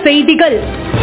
செய்திகள்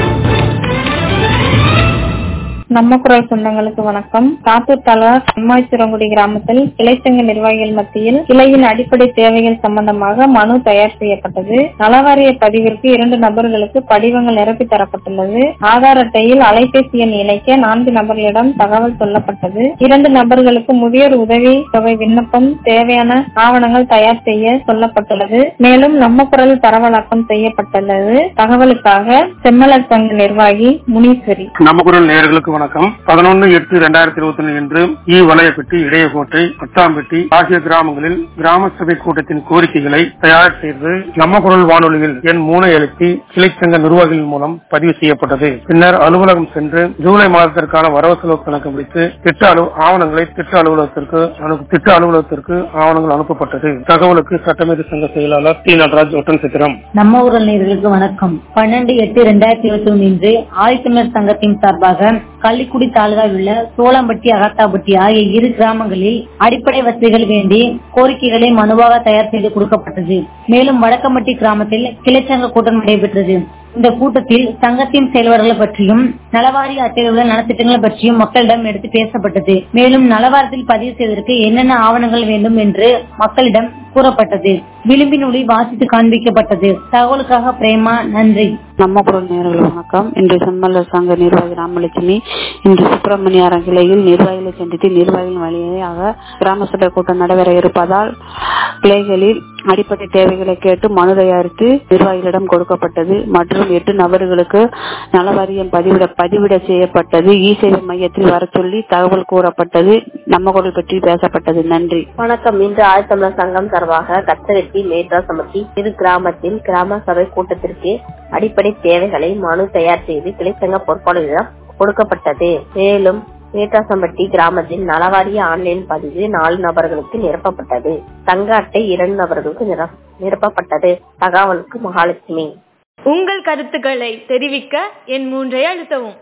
நம்ம குரல் சொந்தங்களுக்கு வணக்கம் காத்தூர் தாலுகா கம்மாய்ச்சிரங்குடி கிராமத்தில் கிளைச்சங்க நிர்வாகிகள் மத்தியில் கிளையின் அடிப்படை தேவைகள் சம்பந்தமாக மனு தயார் செய்யப்பட்டது நலவாரிய பதிவிற்கு இரண்டு நபர்களுக்கு படிவங்கள் நிரப்பி தரப்பட்டுள்ளது ஆதார் அட்டையில் அலைபேசி எண் இணைக்க நான்கு நபர்களிடம் தகவல் சொல்லப்பட்டது இரண்டு நபர்களுக்கு முதியோர் உதவி தொகை விண்ணப்பம் தேவையான ஆவணங்கள் தயார் செய்ய சொல்லப்பட்டுள்ளது மேலும் நம்ம குரல் பரவலாக்கம் செய்யப்பட்டுள்ளது தகவலுக்காக செம்மலர் சங்க நிர்வாகி முனீஸ்வரி நம்ம குரல் நேயர்களுக்கு வணக்கம் பதினொன்னு எட்டு இரண்டாயிரத்தி இருபத்தி ஒன்று இன்று ஈ வளையப்பட்டி இடையகோட்டை பட்டாம்பட்டி ஆகிய கிராமங்களில் கிராம சபை கூட்டத்தின் கோரிக்கைகளை தயார் செய்து நம்ம குரல் வானொலியில் எண் மூணை எழுப்பி கிளைச்சங்க நிர்வாகிகள் மூலம் பதிவு செய்யப்பட்டது பின்னர் அலுவலகம் சென்று ஜூலை மாதத்திற்கான வரவு செலவு கணக்கு முடித்து திட்ட அலு ஆவணங்களை திட்ட அலுவலகத்திற்கு அனு- திட்ட அலுவலகத்திற்கு ஆவணங்கள் அனுப்பப்பட்டது தகவலுக்கு சட்டமேதை சங்க செயலாளர் டி நடராஜ் ஒட்டன் சித்திரம் நம்ம ஊரல் நேயர்களுக்கு வணக்கம் பன்னெண்டு எட்டு ரெண்டாயிரத்தி இருபத்தி ஒன்று இன்று ஆதித்தமிழர் சங்கத்தின் சார்பாக கள்ளிக்குடி தாலுகாவில் உள்ள சோளம்பட்டி அகத்தாப்பட்டி ஆகிய இரு கிராமங்களில் அடிப்படை வசதிகள் வேண்டி கோரிக்கைகளை மனுவாக தயார் செய்து கொடுக்கப்பட்டது மேலும் வடக்கம்பட்டி கிராமத்தில் கிளைச்சங்க கூட்டம் நடைபெற்றது இந்த கூட்டத்தில் சங்கத்தின் செயல்பாடுகள் பற்றியும் நலவாரிய அட்டையில் உள்ள நலத்திட்டங்கள் பற்றியும் மக்களிடம் எடுத்து பேசப்பட்டது மேலும் நலவாரத்தில் பதிவு செய்வதற்கு என்னென்ன ஆவணங்கள் வேண்டும் என்று மக்களிடம் கூறப்பட்டது விளிம்பின் ஒளி வாசித்து காண்பிக்கப்பட்டது தகவலுக்காக பிரேமா நன்றி நம்ம குரல் நேயர்கள் வணக்கம் இன்று செம்மல்லர் சங்க நிர்வாகி ராமலட்சுமி இன்று சுப்பிரமணியாரம் கிளையில் நிர்வாகிகளை சந்தித்து நிர்வாகிகள் வழியாக கிராம சபை கூட்டம் நடைபெற இருப்பதால் கிளைகளில் அடிப்படை தேவைகளை கேட்டு மனு தயாரித்து நிர்வாகிகளிடம் கொடுக்கப்பட்டது மற்றும் எட்டு நபர்களுக்கு நலவாரியம் பதிவிட பதிவிட செய்யப்பட்டது இ சேவை மையத்தில் வர சொல்லி தகவல் கூறப்பட்டது நம்ம குரல் பற்றி பேசப்பட்டது நன்றி வணக்கம் இன்று ஆழ்த்தமிழர் சங்கம் சார்பாக கச்சரெட்டி மேட்ரா சமர்த்தி இரு கிராமத்தில் கிராம சபை கூட்டத்திற்கு அடிப்படை தேவைகளை மனு தயார் செய்து கிளைச்சங்க பொறுப்பாளர்களிடம் கொடுக்கப்பட்டது மேலும் மேட்டாசம்பட்டி கிராமத்தில் நலவாரிய ஆன்லைன் பதிவு நாலு நபர்களுக்கு நிரப்பப்பட்டது தங்க அட்டை இரண்டு நபர்களுக்கு நிரப்- நிரப்பப்பட்டது தகவலுக்கு மகாலட்சுமி உங்கள் கருத்துக்களை தெரிவிக்க என் மூன்றை அழுத்தவும்